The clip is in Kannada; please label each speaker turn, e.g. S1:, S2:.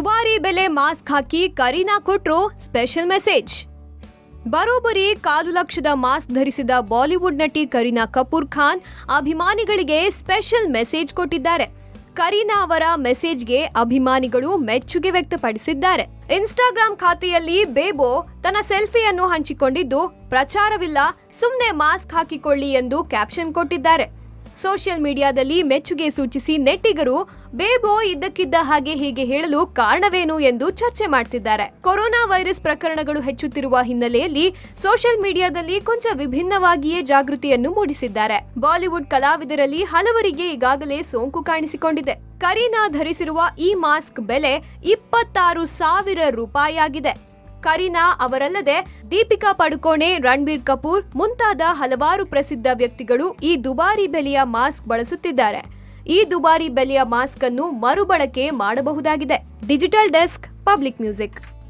S1: ದುಬಾರಿ ಬೆಲೆ ಮಾಸ್ಕ್ ಹಾಕಿ ಕರೀನಾ ಕೊಟ್ರು ಸ್ಪೆಷಲ್ ಮೆಸೇಜ್ ಬರೋಬ್ಬರಿ ಕಾಲು ಲಕ್ಷದ ಮಾಸ್ಕ್ ಧರಿಸಿದ ಬಾಲಿವುಡ್ ನಟಿ ಕರೀನಾ ಕಪೂರ್ ಖಾನ್ ಅಭಿಮಾನಿಗಳಿಗೆ ಸ್ಪೆಷಲ್ ಮೆಸೇಜ್ ಕೊಟ್ಟಿದ್ದಾರೆ ಕರೀನಾ ಅವರ ಮೆಸೇಜ್ಗೆ ಅಭಿಮಾನಿಗಳು ಮೆಚ್ಚುಗೆ ವ್ಯಕ್ತಪಡಿಸಿದ್ದಾರೆ ಇನ್ಸ್ಟಾಗ್ರಾಂ ಖಾತೆಯಲ್ಲಿ ಬೇಬೋ ತನ್ನ ಸೆಲ್ಫಿಯನ್ನು ಹಂಚಿಕೊಂಡಿದ್ದು ಪ್ರಚಾರವಿಲ್ಲ ಸುಮ್ಮನೆ ಮಾಸ್ಕ್ ಹಾಕಿಕೊಳ್ಳಿ ಎಂದು ಕ್ಯಾಪ್ಷನ್ ಕೊಟ್ಟಿದ್ದಾರೆ ಸೋಷಿಯಲ್ ಮೀಡಿಯಾದಲ್ಲಿ ಮೆಚ್ಚುಗೆ ಸೂಚಿಸಿ ನೆಟ್ಟಿಗರು ಬೇಬೋ ಇದ್ದಕ್ಕಿದ್ದ ಹಾಗೆ ಹೀಗೆ ಹೇಳಲು ಕಾರಣವೇನು ಎಂದು ಚರ್ಚೆ ಮಾಡ್ತಿದ್ದಾರೆ ಕೊರೋನಾ ವೈರಸ್ ಪ್ರಕರಣಗಳು ಹೆಚ್ಚುತ್ತಿರುವ ಹಿನ್ನೆಲೆಯಲ್ಲಿ ಸೋಷಿಯಲ್ ಮೀಡಿಯಾದಲ್ಲಿ ಕೊಂಚ ವಿಭಿನ್ನವಾಗಿಯೇ ಜಾಗೃತಿಯನ್ನು ಮೂಡಿಸಿದ್ದಾರೆ ಬಾಲಿವುಡ್ ಕಲಾವಿದರಲ್ಲಿ ಹಲವರಿಗೆ ಈಗಾಗಲೇ ಸೋಂಕು ಕಾಣಿಸಿಕೊಂಡಿದೆ ಕರೀನಾ ಧರಿಸಿರುವ ಈ ಮಾಸ್ಕ್ ಬೆಲೆ ಇಪ್ಪತ್ತಾರು ಸಾವಿರ ರೂಪಾಯಿ ಆಗಿದೆ ಕರೀನಾ ಅವರಲ್ಲದೆ ದೀಪಿಕಾ ಪಡುಕೋಣೆ ರಣಬೀರ್ ಕಪೂರ್ ಮುಂತಾದ ಹಲವಾರು ಪ್ರಸಿದ್ಧ ವ್ಯಕ್ತಿಗಳು ಈ ದುಬಾರಿ ಬೆಲೆಯ ಮಾಸ್ಕ್ ಬಳಸುತ್ತಿದ್ದಾರೆ ಈ ದುಬಾರಿ ಬೆಲೆಯ ಮಾಸ್ಕ್ ಅನ್ನು ಮರುಬಳಕೆ ಮಾಡಬಹುದಾಗಿದೆ ಡಿಜಿಟಲ್ ಡೆಸ್ಕ್ ಪಬ್ಲಿಕ್ ಮ್ಯೂಸಿಕ್